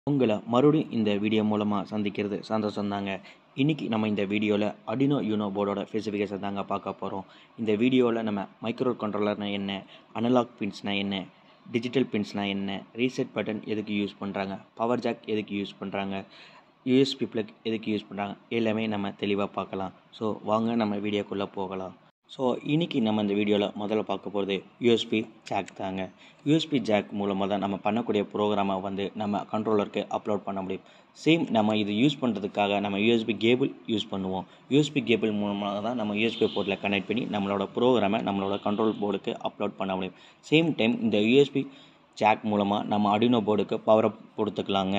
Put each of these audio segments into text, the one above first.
உங்களை மறுபடியும் இந்த வீடியோ மூலமாக சந்திக்கிறது சந்தோஷம் தாங்க இன்றைக்கி நம்ம இந்த வீடியோவில் அடினோ யூனோ போர்டோட ஸ்பெசிஃபிகேஷன் தாங்க பார்க்க போகிறோம் இந்த வீடியோவில் நம்ம மைக்ரோ கண்ட்ரோலர்னால் என்ன அனலாக் பின்ஸ்னால் என்ன டிஜிட்டல் பின்ஸ்னால் என்ன ரீசெட் பட்டன் எதுக்கு யூஸ் பண்ணுறாங்க பவர் ஜாக் எதுக்கு யூஸ் பண்ணுறாங்க யூஎஸ்பி ப்ளக் எதுக்கு யூஸ் பண்ணுறாங்க எல்லாமே நம்ம தெளிவாக பார்க்கலாம் ஸோ வாங்க நம்ம வீடியோக்குள்ளே போகலாம் ஸோ இன்றைக்கி நம்ம இந்த வீடியோவில் முதல்ல பார்க்க போகிறது யூஎஸ்பி ஜாக் தாங்க யூஎஸ்பி ஜாக் மூலமாக தான் நம்ம பண்ணக்கூடிய ப்ரோக்ராமை வந்து நம்ம கண்ட்ரோலருக்கு அப்லோட் பண்ண முடியும் சேம் நம்ம இது யூஸ் பண்ணுறதுக்காக நம்ம யூஎஸ்பி கேபிள் யூஸ் பண்ணுவோம் யூஎஸ்பி கேபிள் மூலமாக தான் நம்ம யூஎஸ்பி போர்ட்டில் கனெக்ட் பண்ணி நம்மளோட ப்ரோக்ராமை நம்மளோட கண்ட்ரோல் போர்டுக்கு அப்லோட் பண்ண முடியும் சேம் டைம் இந்த யூஎஸ்பி ஜாக் மூலமாக நம்ம அடினோ போர்டுக்கு பவரை கொடுத்துக்கலாங்க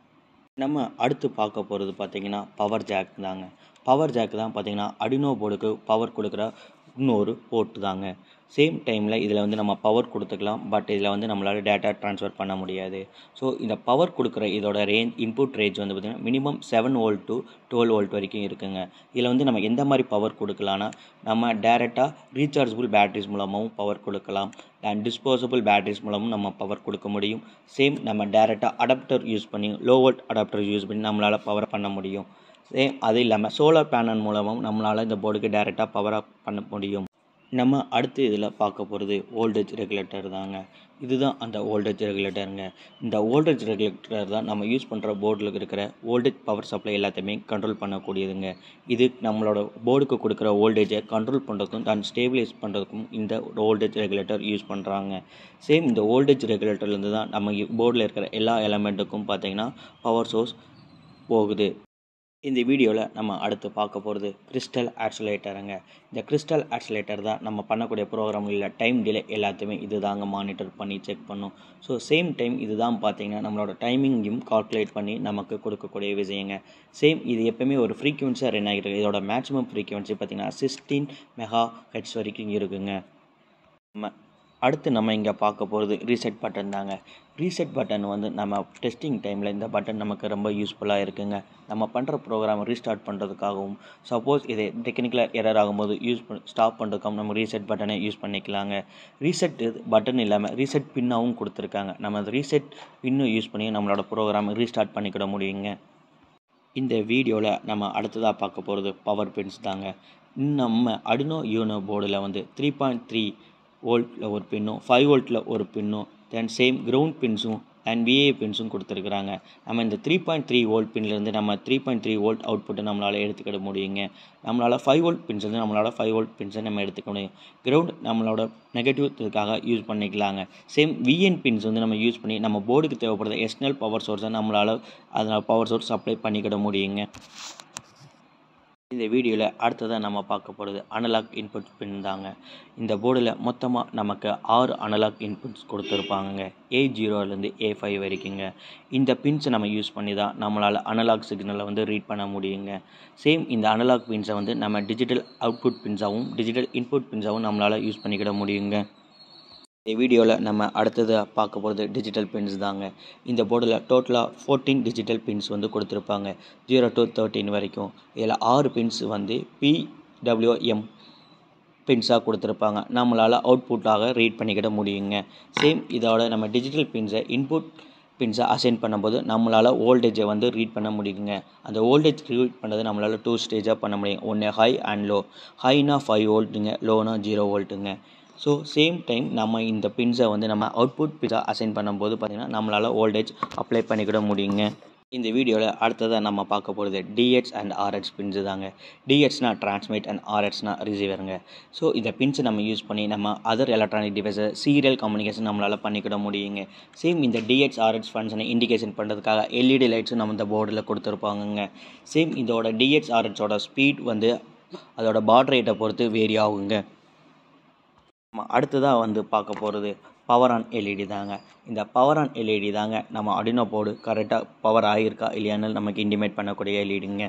நம்ம அடுத்து பார்க்க போகிறது பார்த்திங்கன்னா பவர் ஜாக் தாங்க பவர் ஜாக் தான் பார்த்திங்கன்னா அடினோ போர்டுக்கு பவர் கொடுக்குற இன்னொரு போர்ட்டு தாங்க சேம் டைமில் இதில் வந்து நம்ம பவர் கொடுத்துக்கலாம் பட் இதில் வந்து நம்மளால் டேட்டா ட்ரான்ஸ்ஃபர் பண்ண முடியாது ஸோ இந்த பவர் கொடுக்குற இதோட ரேஞ்ச் இன்புட் ரேஞ்ச் வந்து பார்த்திங்கன்னா minimum seven volt to twelve volt வரைக்கும் இருக்குங்க இதில் வந்து நம்ம எந்த மாதிரி பவர் கொடுக்கலான்னா நம்ம டேரெக்டாக ரீசார்ஜபிள் பேட்டரிஸ் மூலமாகவும் பவர் கொடுக்கலாம் அண்ட் டிஸ்போசபிள் பேட்டரிஸ் மூலமும் நம்ம பவர் கொடுக்க முடியும் சேம் நம்ம டேரெக்டாக அடாப்டர் யூஸ் பண்ணி லோ வோல்ட் அடாப்டர் யூஸ் பண்ணி நம்மளால் பவர் பண்ண முடியும் சேம் அது இல்லாமல் சோலார் பேனல் மூலமும் நம்மளால் இந்த போர்டுக்கு டேரெக்டாக பவராக பண்ண முடியும் நம்ம அடுத்து இதில் பார்க்க போகிறது வோல்டேஜ் ரெகுலேட்டர் தாங்க இதுதான் அந்த வோல்டேஜ் ரெகுலேட்டருங்க இந்த வோல்டேஜ் ரெகுலேட்டர் தான் நம்ம யூஸ் பண்ணுற போர்டில் இருக்கிற வோல்டேஜ் பவர் சப்ளை எல்லாத்தையுமே கண்ட்ரோல் பண்ணக்கூடியதுங்க இது நம்மளோட போர்டுக்கு கொடுக்குற வோல்டேஜை கண்ட்ரோல் பண்ணுறதுக்கும் தான் ஸ்டேபிளைஸ் பண்ணுறதுக்கும் இந்த வோல்டேஜ் ரெகுலேட்டர் யூஸ் பண்ணுறாங்க சேம் இந்த வோல்டேஜ் ரெகுலேட்டர்லேருந்து தான் நம்ம போர்டில் இருக்கிற எல்லா எலமெண்ட்டுக்கும் பார்த்திங்கன்னா பவர் சோர்ஸ் போகுது இந்த வீடியோவில் நம்ம அடுத்து பார்க்க போகிறது கிறிஸ்டல் ஆக்சலேட்டருங்க இந்த கிறிஸ்டல் ஆக்சலேட்டர் தான் நம்ம பண்ணக்கூடிய ப்ரோக்ராமில் டைம் டிலே எல்லாத்தையுமே இது தாங்க மானிட்டர் பண்ணி செக் பண்ணும் ஸோ சேம் டைம் இது தான் பார்த்தீங்கன்னா நம்மளோட டைமிங்கையும் கால்குலேட் பண்ணி நமக்கு கொடுக்கக்கூடிய விஷயங்க சேம் இது எப்போயுமே ஒரு ஃப்ரீக்வன்சியாக ரன் ஆகிட்டு இதோட மேக்ஸிமம் ஃப்ரீக்வன்சி பார்த்திங்கன்னா சிக்ஸ்டீன் மெகா ஹெட்ஸ் வரைக்கும் இருக்குங்க நம்ம அடுத்து நம்ம இங்கே பார்க்க போகிறது ரீசெட் பட்டன் தாங்க ரீசெட் பட்டன் வந்து நம்ம டெஸ்டிங் டைமில் இந்த பட்டன் நமக்கு ரொம்ப யூஸ்ஃபுல்லாக இருக்குங்க நம்ம பண்ணுற ப்ரோக்ராம் ரீஸ்டார்ட் பண்ணுறதுக்காகவும் சப்போஸ் இது டெக்னிக்கலாக எரர் ஆகும்போது யூஸ் பண்ண ஸ்டாப் பண்ணுறதுக்காகவும் நம்ம ரீசெட் பட்டனை யூஸ் பண்ணிக்கலாங்க ரீசெட் பட்டன் இல்லாமல் ரீசெட் பின்னாகவும் கொடுத்துருக்காங்க நம்ம அந்த ரீசெட் பின்னும் யூஸ் பண்ணி நம்மளோட ப்ரோக்ராம் ரீஸ்டார்ட் பண்ணிக்கிட முடியுங்க இந்த வீடியோவில் நம்ம அடுத்ததாக பார்க்க போகிறது பவர் பின்ஸ் தாங்க நம்ம அடினோ யூனோ போர்டில் வந்து த்ரீ பாயிண்ட் த்ரீ வோல்ட்டில் ஒரு பின்னும் ஃபைவ் வோல்ட்டில் ஒரு பின்னும் தென் சேம் கிரவுண்ட் பின்ஸும் அண்ட் விஏ பின்ஸும் கொடுத்துருக்குறாங்க நம்ம இந்த த்ரீ பாயிண்ட் த்ரீ வோல்ட் பின்லேருந்து நம்ம த்ரீ பாயிண்ட் த்ரீ வோல்ட் அவுட்புட்டை நம்மளால் எடுத்துக்கிட முடியுங்க நம்மளால் ஃபைவ் வோல்ட் பின்ஸ் வந்து நம்மளால் ஃபைவ் வோல்ட் பின்ஸை நம்ம எடுத்துக்க முடியும் கிரவுண்ட் நம்மளோட நெகட்டிவ்க்காக யூஸ் பண்ணிக்கலாங்க சேம் விஎன் பின்ஸ் வந்து நம்ம யூஸ் பண்ணி நம்ம போர்டுக்கு தேவைப்படுற எக்ஸ்டர்னல் பவர் சோர்ஸை நம்மளால் அதனால் பவர் சோர்ஸ் சப்ளை பண்ணிக்கிட முடியுங்க இந்த வீடியோவில் அடுத்ததாக நம்ம பார்க்க போகிறது அனலாக் இன்புட் பின் தாங்க இந்த போர்டில் மொத்தமாக நமக்கு ஆறு அனலாக் இன்புட்ஸ் கொடுத்துருப்பாங்க ஏ ஜீரோலேருந்து ஏ ஃபைவ் வரைக்குங்க இந்த பின்ஸை நம்ம யூஸ் பண்ணி தான் நம்மளால் அனலாக் சிக்னலை வந்து ரீட் பண்ண முடியுங்க சேம் இந்த அனலாக் பின்ஸை வந்து நம்ம டிஜிட்டல் அவுட்புட் பின்ஸாகவும் டிஜிட்டல் இன்புட் பின்ஸாகவும் நம்மளால் யூஸ் பண்ணிக்கிட முடியுங்க இந்த வீடியோவில் நம்ம அடுத்தது பார்க்க போகிறது டிஜிட்டல் பின்ஸ் தாங்க இந்த போர்டில் டோட்டலாக ஃபோர்டீன் டிஜிட்டல் பின்ஸ் வந்து கொடுத்துருப்பாங்க ஜீரோ டு தேர்ட்டின் வரைக்கும் இதில் ஆறு பின்ஸ் வந்து பிடபிள்யூஎம் பின்ஸாக கொடுத்துருப்பாங்க நம்மளால் அவுட்புட்டாக ரீட் பண்ணிக்கிட முடியுங்க சேம் இதோட நம்ம டிஜிட்டல் பின்ஸை இன்புட் பின்ஸை அசைன் பண்ணும்போது நம்மளால் வோல்டேஜை வந்து ரீட் பண்ண முடியுங்க அந்த வோல்டேஜ் ரீட் பண்ணது நம்மளால் டூ ஸ்டேஜாக பண்ண முடியும் ஒன்று ஹை அண்ட் லோ ஹைனா ஃபைவ் வோல்ட்டுங்க லோனா ஜீரோ வோல்ட்டுங்க ஸோ சேம் டைம் நம்ம இந்த பின்ஸை வந்து நம்ம அவுட்புட் பின்ஸாக அசைன் பண்ணும்போது பார்த்திங்கன்னா நம்மளால் வோல்டேஜ் அப்ளை பண்ணிக்கிட முடியுங்க இந்த வீடியோவில் அடுத்ததாக நம்ம பார்க்க போகிறது டிஹெச் அண்ட் ஆர்ஹெச் பின்ஸு தாங்க டிஹெச்னா டிரான்ஸ்மிட் அண்ட் ஆர்ஹெச்னா ரிசீவருங்க ஸோ இந்த பின்ஸை நம்ம யூஸ் பண்ணி நம்ம அதர் எலக்ட்ரானிக் டிவைஸை சீரியல் கம்யூனிகேஷன் நம்மளால் பண்ணிக்கிட முடியுங்க சேம் இந்த டிஹெச் ஆர்ஹெச் ஃபங்க்ஷனை இண்டிகேஷன் பண்ணுறதுக்காக எல்இடி லைட்ஸும் நம்ம இந்த போர்டில் கொடுத்துருப்பாங்கங்க சேம் இதோட டிஹெச் ஆர்ஹெச்சோட ஸ்பீட் வந்து அதோட பாட் ரேட்டை பொறுத்து வேரி ஆகுங்க நம்ம அடுத்ததாக வந்து பார்க்க போகிறது பவர் ஆன் எல்இடி தாங்க இந்த பவர் ஆன் எல்இடி தாங்க நம்ம அடினோ போர்டு கரெக்டாக பவர் ஆகியிருக்கா இல்லையான்னு நமக்கு இன்டிமேட் பண்ணக்கூடிய எல்இடிங்க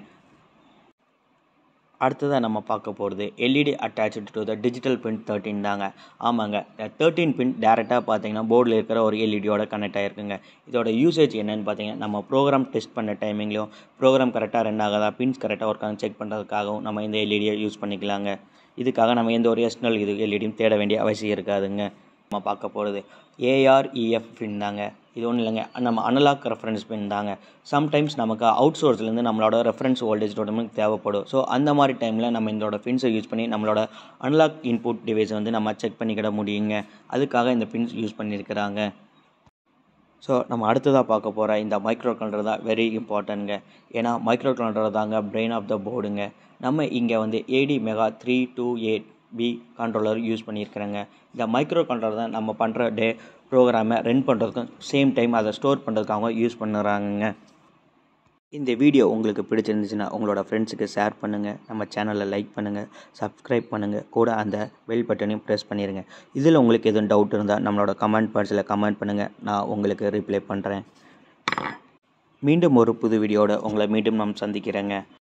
அடுத்ததாக நம்ம பார்க்க போகிறது LED attach to the digital pin thirteen தாங்க ஆமாங்க தேர்ட்டின் பின் டேரெக்டாக பார்த்தீங்கன்னா போர்டில் இருக்கிற ஒரு எல்இடியோட கனெக்ட் ஆகிருக்குங்க இதோட யூசேஜ் என்னென்னு பார்த்தீங்கன்னா நம்ம ப்ரோக்ராம் டெஸ்ட் பண்ண டைமிங்லையும் ப்ரோக்ராம் கரெக்டாக ரன் ஆகாதா பின்ஸ் கரெக்டாக ஒர்க் ஆகும் செக் பண்ணுறதுக்காகவும் நம்ம இந்த எல்இடியை யூஸ் பண்ணிக்கலாங்க இதுக்காக நம்ம எந்த ஒரு எக்ஸ்டர்னல் இது எல்இடியும் தேட வேண்டிய அவசியம் இருக்காதுங்க நம்ம பார்க்க போகிறது ஏஆர்இஎஃப் பின் தாங்க இது ஒன்றும் இல்லைங்க நம்ம அனலாக் ரெஃபரன்ஸ் பின் தாங்க சம்டைம்ஸ் நமக்கு அவுட் சோர்ஸ்லேருந்து நம்மளோட ரெஃபரன்ஸ் வோல்டேஜ் நமக்கு தேவைப்படும் ஸோ அந்த மாதிரி டைமில் நம்ம இதோட பின்ஸை யூஸ் பண்ணி நம்மளோட அனலாக் இன்புட் டிவைஸை வந்து நம்ம செக் பண்ணிக்கிட முடியுங்க அதுக்காக இந்த பின்ஸ் யூஸ் பண்ணியிருக்கிறாங்க ஸோ நம்ம அடுத்ததாக பார்க்க போகிற இந்த மைக்ரோ கண்ட்ரோல் தான் வெரி இம்பார்ட்டன்ட்ங்க ஏன்னா மைக்ரோ கண்ட்ரோல் தாங்க பிரெயின் ஆஃப் த போர்டுங்க நம்ம இங்கே வந்து A T mega three two eight P controller use பண்ணியிருக்கிறேங்க இந்த மைக்ரோ கண்ட்ரோலர் தான் நம்ம பண்ணுற டே ப்ரோக்ராமை ரன் பண்ணுறதுக்கும் சேம் டைம் அதை ஸ்டோர் பண்ணுறதுக்கு அவங்க யூஸ் பண்ணுறாங்கங்க இந்த வீடியோ உங்களுக்கு பிடிச்சிருந்துச்சுன்னா உங்களோட ஃப்ரெண்ட்ஸுக்கு ஷேர் பண்ணுங்கள் நம்ம சேனலை லைக் பண்ணுங்கள் சப்ஸ்கிரைப் பண்ணுங்கள் கூட அந்த பெல் பட்டனையும் ப்ரெஸ் பண்ணிடுங்க இதில் உங்களுக்கு எதுவும் டவுட் இருந்தால் நம்மளோட கமெண்ட் பாக்ஸில் கமெண்ட் பண்ணுங்கள் நான் உங்களுக்கு ரிப்ளை பண்ணுறேன் மீண்டும் ஒரு புது வீடியோட உங்களை மீண்டும் நாம் சந்திக்கிறேங்க